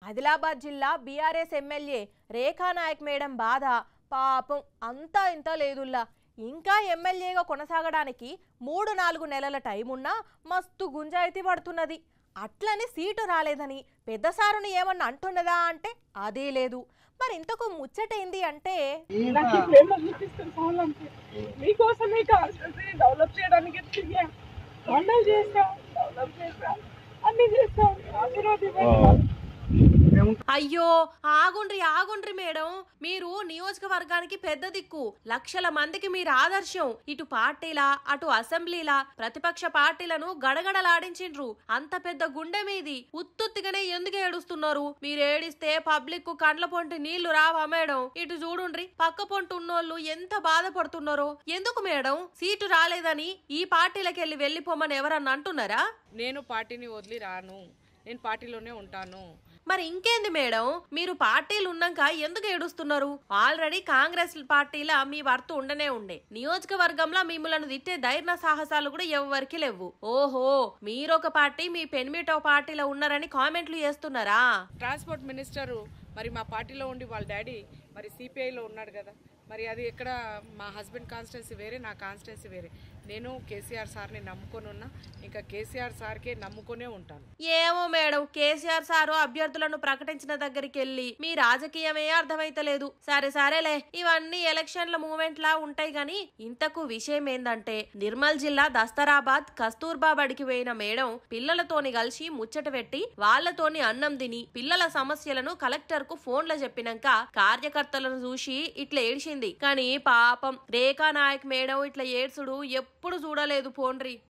ఆదిలాబాద్ జిల్లా BRS MLA Rekha Naik madam బాధ పాపం అంతా ఇంత లేదుల్లా ఇంకా ఎమ్మెల్యేగా కొనసాగడానికి మూడు నాలుగు నెలల టైం ఉన్నా మస్తు గుంజాయితీ పడుతున్నది అట్లని సీటు రాలేదని పెద్ద సారుని ఏమన్నా అంటున్నదా అంటే అదే లేదు మరి ఇంతకు ముచ్చటేంది అంటే నాకు ఈ ప్రేమ చూపిస్తుంది కావాలంటే మీకోసమే కాన్స్టిట్యూన్సీ డెవలప్ చేయడానికి తిరిగా వండలు చేస్తాం డెవలప్ చేస్తాం అన్ని చేస్తాం ఆశీర్వాదం అయ్యో ఆగుండ్రి ఆగుండ్రి మేడం మీరు నియోజకవర్గానికి పెద్ద దిక్కు లక్షల మందికి మీరు ఆదర్శం ఇటు పార్టీలా అటు అసెంబ్లీలా ప్రతిపక్ష పార్టీలను గడగడలాడించిండ్రు అంత పెద్ద గుండె మీది ఉత్తుత్తిగానే ఎందుకు ఏడుస్తున్నారు మీరు ఏడిస్తే పబ్లిక్ కు కండ్ల పొంటి నీళ్లు రావా మేడం ఇటు చూడుండ్రి పక్క పొంటి ఉన్నోళ్ళు ఎంత బాధపడుతున్నారో ఎందుకు మేడం సీటు రాలేదని ఈ పార్టీలకెళ్ళి వెళ్ళిపోమని ఎవరన్నా అంటున్నారా నేను పార్టీని వదిలి రాను నేను పార్టీలోనే ఉంటాను మరి ఇంకేంది మేడం మీరు పార్టీలు ఉన్నాక ఎందుకు ఏడుస్తున్నారు ఆల్రెడీ కాంగ్రెస్ పార్టీలా మీ వర్త ఉండనే ఉండే నియోజకవర్గంలో మిమ్మల్ని తిట్టే ధైర్య సాహసాలు కూడా ఎవరికి లేవు ఓహో మీరొక పార్టీ మీ పెన్మిటో పార్టీలో ఉన్నారని కామెంట్లు చేస్తున్నారా ట్రాన్స్పోర్ట్ మినిస్టరు మరి మా పార్టీలో ఉండి వాళ్ళ డాడీ మరి సిపిఐలో ఉన్నాడు కదా మరి అది ఎక్కడ మా హస్బెండ్ కాన్స్టిట్యున్సీ వేరే నా కాన్స్టిట్యున్సీ వేరే నేను కేసీఆర్ సార్ని నమ్ముకొని ఉన్నా ఇంకా కేసీఆర్ సార్కే నమ్ముకొనే ఉంటాను ఏమో మేడం కేసీఆర్ సారు అభ్యర్థులను ప్రకటించిన దగ్గరికి వెళ్ళి మీ రాజకీయమే అర్థమైతలేదు సరే సరేలే ఇవన్నీ ఎలక్షన్ల మూమెంట్ లా ఉంటాయి గాని ఇంతకు విషయం ఏందంటే నిర్మల్ జిల్లా దస్తరాబాద్ కస్తూర్బా బడికి పోయిన మేడం పిల్లలతోని కలిసి ముచ్చట పెట్టి వాళ్ళతోని అన్నం తిని పిల్లల సమస్యలను కలెక్టర్ కు ఫోన్లో చెప్పినాక కార్యకర్తలను చూసి ఇట్లా ఏడ్చింది కానీ పాపం రేఖా నాయక్ మేడం ఇట్లా ఏడ్చుడు ఎప్పుడు చూడలేదు పోండ్రి